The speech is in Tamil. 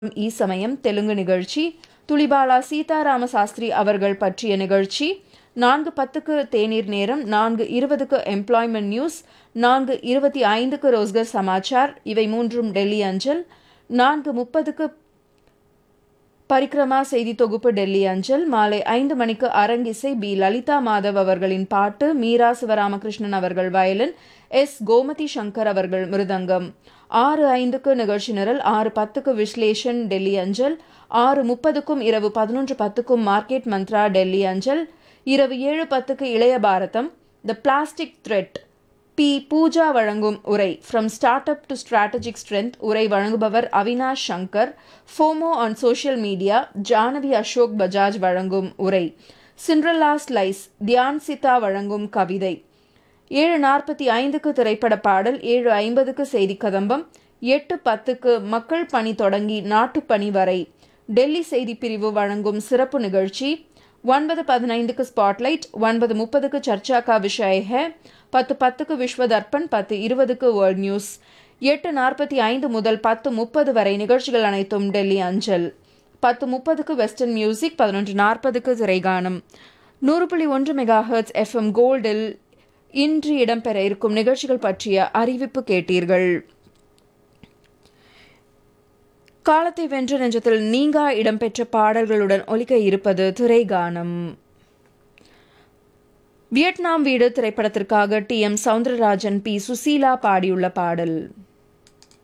ஈ சமயம் தெலுங்கு நிகழ்ச்சி துளிபாலா சீதாராம சாஸ்திரி அவர்கள் பற்றிய நிகழ்ச்சி நான்கு பத்துக்கு தேநீர் நேரம் நான்கு இருபதுக்கு எம்ப்ளாய்மெண்ட் நியூஸ் நான்கு இருபத்தி ஐந்துக்கு ரோஸ்கர் சமாச்சார் இவை மூன்றும் டெல்லி அஞ்சல் நான்கு முப்பதுக்கு பரிக்ரமா செய்தி தொகுப்பு டெல்லி அஞ்சல் மாலை ஐந்து மணிக்கு அரங்கிசை பி லலிதா மாதவ் அவர்களின் பாட்டு மீரா சிவராமகிருஷ்ணன் அவர்கள் வயலின் எஸ் கோமதி சங்கர் அவர்கள் மிருதங்கம் ஆறு ஐந்துக்கு நிகழ்ச்சி நிரல் ஆறு பத்துக்கு விஸ்லேஷன் டெல்லி அஞ்சல் ஆறு முப்பதுக்கும் இரவு பதினொன்று பத்துக்கும் மார்க்கெட் மந்த்ரா டெல்லி அஞ்சல் இரவு ஏழு பத்துக்கு இளைய பாரதம் the plastic threat P Pooja வழங்கும் உரை from start up to strategic strength உரை வழங்குபவர் Avinash Shankar FOMO on social media Janhavi Ashok Bajaj வழங்கும் உரை சிண்ட்ரல்லா ஸ்லைஸ் தியான் சிதா வழங்கும் கவிதை ஏழு நாற்பத்தி ஐந்துக்கு திரைப்பட பாடல் ஏழு ஐம்பதுக்கு செய்தி கதம்பம் எட்டு பத்துக்கு மக்கள் பணி தொடங்கி நாட்டுப்பணி வரை டெல்லி செய்தி பிரிவு வழங்கும் சிறப்பு நிகழ்ச்சி ஒன்பது பதினைந்துக்கு ஸ்பாட்லைட் ஒன்பது முப்பதுக்கு சர்ச்சா கா விஷய ஹே பத்து பத்துக்கு விஸ்வ தர்ப்பண் பத்து இருபதுக்கு வேர்ல்ட் நியூஸ் எட்டு நாற்பத்தி ஐந்து முதல் பத்து முப்பது வரை நிகழ்ச்சிகள் அனைத்தும் டெல்லி அஞ்சல் பத்து முப்பதுக்கு வெஸ்டர்ன் மியூசிக் பதினொன்று நாற்பதுக்கு திரைகானம் நூறு புள்ளி ஒன்று மெகா ஹெர்ட்ஸ் எஃப்எம் கோல்டில் இன்று இடம்பெற இருக்கும் நிகழ்ச்சிகள் பற்றிய அறிவிப்பு கேட்டீர்கள் காலத்தை வென்ற நெஞ்சத்தில் நீங்கா இடம்பெற்ற பாடல்களுடன் ஒலிக்க இருப்பது திரைகானம் வியட்நாம் வீடு திரைப்படத்திற்காக T M Soundararajan P Susheela பாடியுள்ள பாடல்